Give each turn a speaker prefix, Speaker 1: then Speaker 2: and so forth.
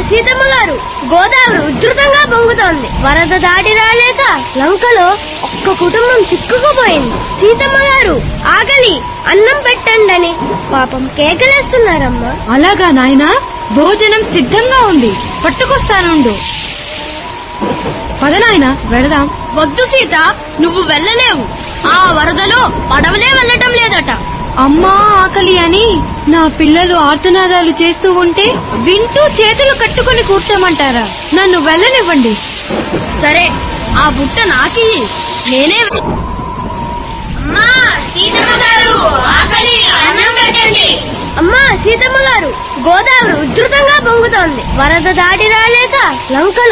Speaker 1: సీతమ్మ గారు గోదావరి ఉధృతంగా పొంగుతోంది వరద దాటి రాలేక లంకలో ఒక్క కుటుంబం చిక్కుకుపోయింది సీతమ్మ గారు ఆకలి అన్నం పెట్టండని పాపం కేకలేస్తున్నారమ్మా
Speaker 2: అలాగా నాయనా భోజనం సిద్ధంగా ఉంది పట్టుకొస్తానుండు పద నాయనా వెళదాం
Speaker 1: వద్దు సీత నువ్వు వెళ్ళలేవు ఆ వరదలో పడవలే వెళ్ళటం లేదట
Speaker 2: అమ్మా ఆకలి అని నా పిల్లలు ఆర్తనాదాలు చేస్తూ ఉంటే వింటూ చేతులు కట్టుకొని కూర్చోమంటారా నన్ను వెళ్ళనివ్వండి
Speaker 1: సరే ఆ బుట్ట నాకి నేనే అమ్మా సీతమ్మ గారు ఆకలి అన్నం పెట్టండి అమ్మా సీతమ్మ గారు గోదావరి ఉధృతంగా పొంగుతోంది వరద దాటి రాలేక లంకలో